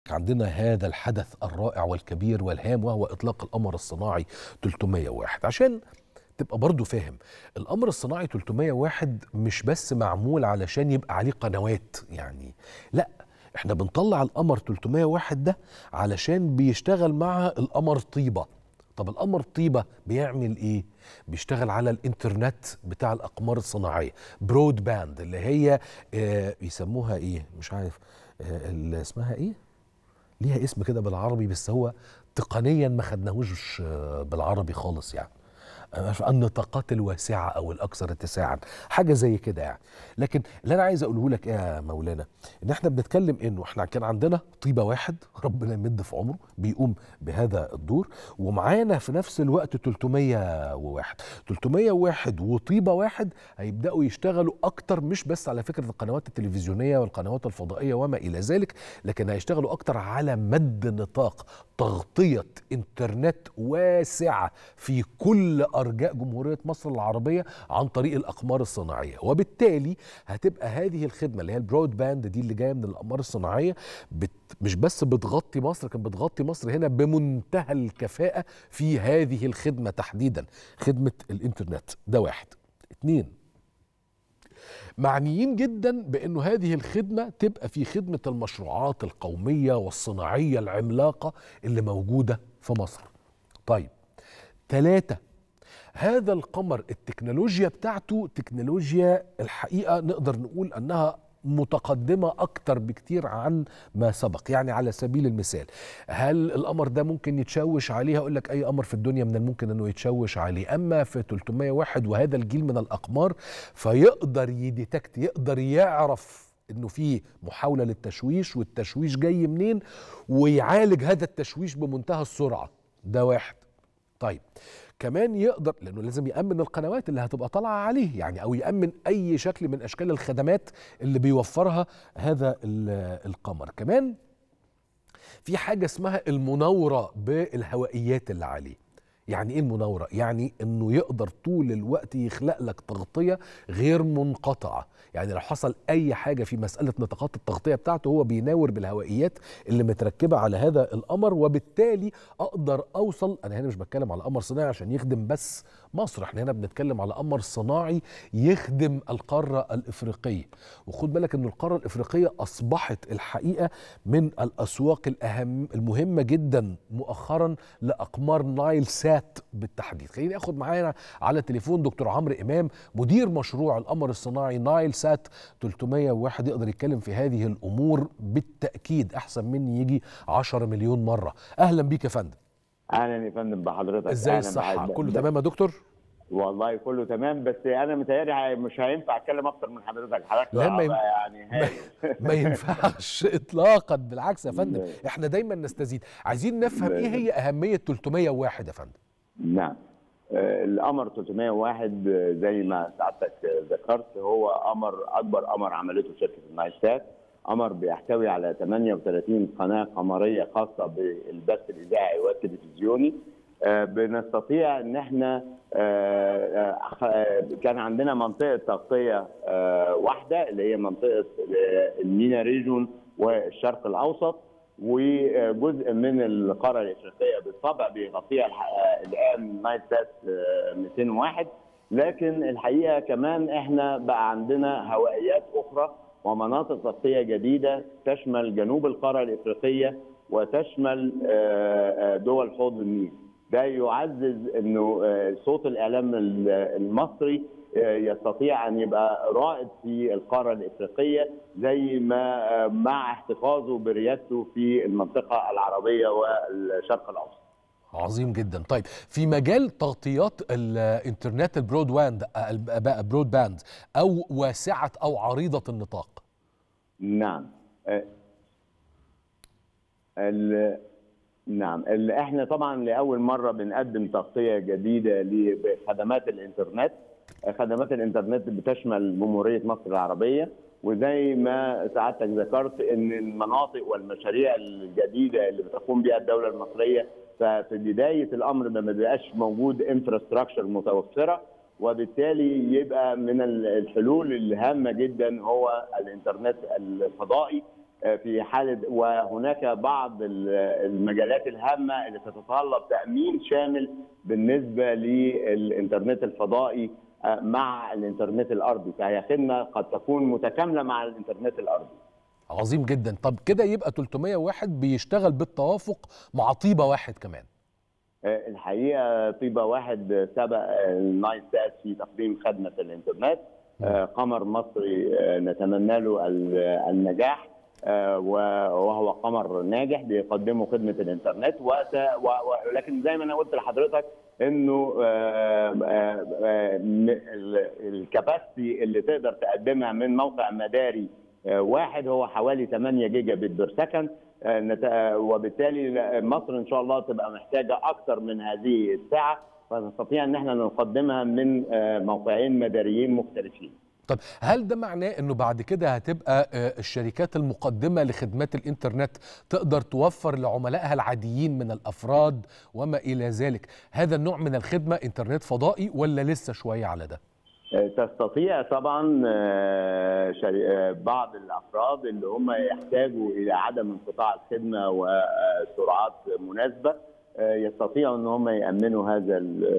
عندنا هذا الحدث الرائع والكبير والهام وهو اطلاق القمر الصناعي 301 عشان تبقى برضو فاهم القمر الصناعي 301 مش بس معمول علشان يبقى عليه قنوات يعني لا احنا بنطلع القمر 301 ده علشان بيشتغل مع القمر طيبه طب القمر طيبة بيعمل ايه؟ بيشتغل على الانترنت بتاع الاقمار الصناعية برود باند اللي هي آه يسموها ايه؟ مش عارف آه اللي اسمها ايه؟ ليها اسم كده بالعربي بس هو تقنيا ما خدناهوش آه بالعربي خالص يعني النطاقات الواسعة أو الأكثر اتساعا حاجة زي كده يعني لكن اللي أنا عايز أقوله لك إيه يا مولانا إن إحنا بنتكلم إنه إحنا كان عندنا طيبة واحد ربنا يمد في عمره بيقوم بهذا الدور ومعانا في نفس الوقت 301 301 وطيبة واحد هيبدأوا يشتغلوا أكتر مش بس على فكرة القنوات التلفزيونية والقنوات الفضائية وما إلى ذلك لكن هيشتغلوا أكتر على مد نطاق تغطية إنترنت واسعة في كل أرجاء جمهورية مصر العربية عن طريق الأقمار الصناعية وبالتالي هتبقى هذه الخدمة اللي هي البرود باند دي اللي جاية من الأقمار الصناعية بت مش بس بتغطي مصر كان بتغطي مصر هنا بمنتهى الكفاءة في هذه الخدمة تحديدا خدمة الإنترنت ده واحد اتنين معنيين جدا بأنه هذه الخدمة تبقى في خدمة المشروعات القومية والصناعية العملاقة اللي موجودة في مصر طيب ثلاثة هذا القمر التكنولوجيا بتاعته تكنولوجيا الحقيقة نقدر نقول أنها متقدمة أكتر بكتير عن ما سبق يعني على سبيل المثال هل القمر ده ممكن يتشوش عليه أقول لك أي قمر في الدنيا من الممكن أنه يتشوش عليه أما في 301 وهذا الجيل من الأقمار فيقدر يديتكت يقدر يعرف انه في محاوله للتشويش والتشويش جاي منين ويعالج هذا التشويش بمنتهى السرعه ده واحد طيب كمان يقدر لانه لازم يامن القنوات اللي هتبقى طالعه عليه يعني او يامن اي شكل من اشكال الخدمات اللي بيوفرها هذا القمر كمان في حاجه اسمها المناوره بالهوائيات اللي عليه يعني ايه المناوره يعني انه يقدر طول الوقت يخلق لك تغطيه غير منقطعه يعني لو حصل اي حاجه في مساله نطاقات التغطيه بتاعته هو بيناور بالهوائيات اللي متركبه على هذا القمر وبالتالي اقدر اوصل انا هنا مش بتكلم على قمر صناعي عشان يخدم بس مصر احنا هنا بنتكلم على قمر صناعي يخدم القاره الافريقيه وخد بالك ان القاره الافريقيه اصبحت الحقيقه من الاسواق الاهم المهمه جدا مؤخرا لاقمار نايل سات بالتحديد خليني اخد معانا على التليفون دكتور عمرو امام مدير مشروع القمر الصناعي نايل سات 301 يقدر يتكلم في هذه الامور بالتاكيد احسن مني يجي 10 مليون مره اهلا بيك يا فندم اهلا يا فندم بحضرتك ازاي الصحه كله تمام يا دكتور والله كله تمام بس انا متهيألي مش هينفع اتكلم اكتر من حضرتك حضرتك لا ما, يعني ما, ما ينفعش اطلاقا بالعكس يا فندم احنا دايما نستزيد عايزين نفهم ايه هي اهميه 301 يا فندم نعم القمر 301 زي ما سعادتك ذكرت هو قمر اكبر قمر عملته شركه النايسات قمر بيحتوي على 38 قناه قمريه خاصه بالبث الاذاعي والتلفزيوني بنستطيع ان احنا كان عندنا منطقه تغطيه واحده اللي هي منطقه المينا ريجون والشرق الاوسط وجزء من القاره الافريقيه بالطبع بيغطيها الان نايت سات 201 لكن الحقيقه كمان احنا بقى عندنا هوائيات اخرى ومناطق تغطيه جديده تشمل جنوب القاره الافريقيه وتشمل دول حوض النيل. ده يعزز انه صوت الاعلام المصري يستطيع ان يبقى رائد في القاره الافريقيه زي ما مع احتفاظه بريادته في المنطقه العربيه والشرق الاوسط. عظيم جدا طيب في مجال تغطيات الانترنت البرود باند برود باند او واسعه او عريضه النطاق نعم نعم احنا طبعا لاول مره بنقدم تغطيه جديده لخدمات الانترنت خدمات الانترنت بتشمل جمهوريه مصر العربيه وزي ما سعادتك ذكرت ان المناطق والمشاريع الجديده اللي بتقوم بها الدوله المصريه ففي بدايه الامر ما بيبقاش موجود انفراستراكشر متوفره وبالتالي يبقى من الحلول الهامه جدا هو الانترنت الفضائي في حاله وهناك بعض المجالات الهامه اللي تتطلب تامين شامل بالنسبه للانترنت الفضائي مع الانترنت الارضي فهي خدمه قد تكون متكامله مع الانترنت الارضي عظيم جدا طب كده يبقى 301 بيشتغل بالتوافق مع طيبه واحد كمان الحقيقه طيبه واحد سبق النايل سات في تقديم خدمه الانترنت قمر مصري نتمنى له النجاح وهو قمر ناجح بيقدموا خدمه الانترنت ولكن زي ما انا قلت لحضرتك انه الكباستي اللي تقدر تقدمها من موقع مداري واحد هو حوالي 8 جيجا بت بير سكند وبالتالي مصر ان شاء الله تبقى محتاجه اكثر من هذه الساعه فنستطيع ان احنا نقدمها من موقعين مداريين مختلفين. طب هل ده معناه انه بعد كده هتبقى الشركات المقدمه لخدمات الانترنت تقدر توفر لعملائها العاديين من الافراد وما الى ذلك هذا النوع من الخدمه انترنت فضائي ولا لسه شويه على ده؟ تستطيع طبعا بعض الافراد اللي هم يحتاجوا الى عدم انقطاع الخدمه وسرعات مناسبه يستطيعوا ان هم يامنوا هذا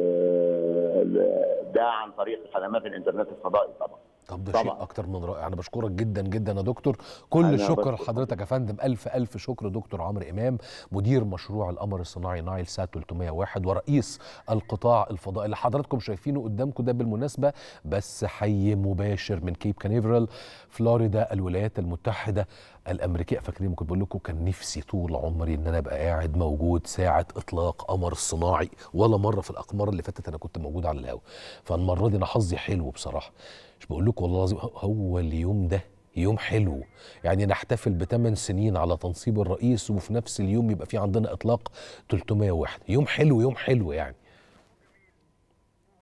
ده عن طريق خدمات الانترنت الفضائي طبعا طب ده شيء اكتر من رائع انا بشكرك جدا جدا يا دكتور كل الشكر لحضرتك يا فندم الف الف شكر دكتور عمرو امام مدير مشروع القمر الصناعي نايل سات 301 ورئيس القطاع الفضائي اللي حضراتكم شايفينه قدامكم ده بالمناسبه بس حي مباشر من كيب كانيفرال فلوريدا الولايات المتحده الامريكيه فاكرين كنت بقول لكم كان نفسي طول عمري ان انا ابقى قاعد موجود ساعه اطلاق قمر الصناعي ولا مره في الاقمار اللي فاتت انا كنت موجود على الهواء فالمره دي انا حظي حلو بصراحه مش بقول لكم والله العظيم هو اليوم ده يوم حلو يعني نحتفل بثمان سنين على تنصيب الرئيس وفي نفس اليوم يبقى في عندنا اطلاق 301 يوم حلو يوم حلو يعني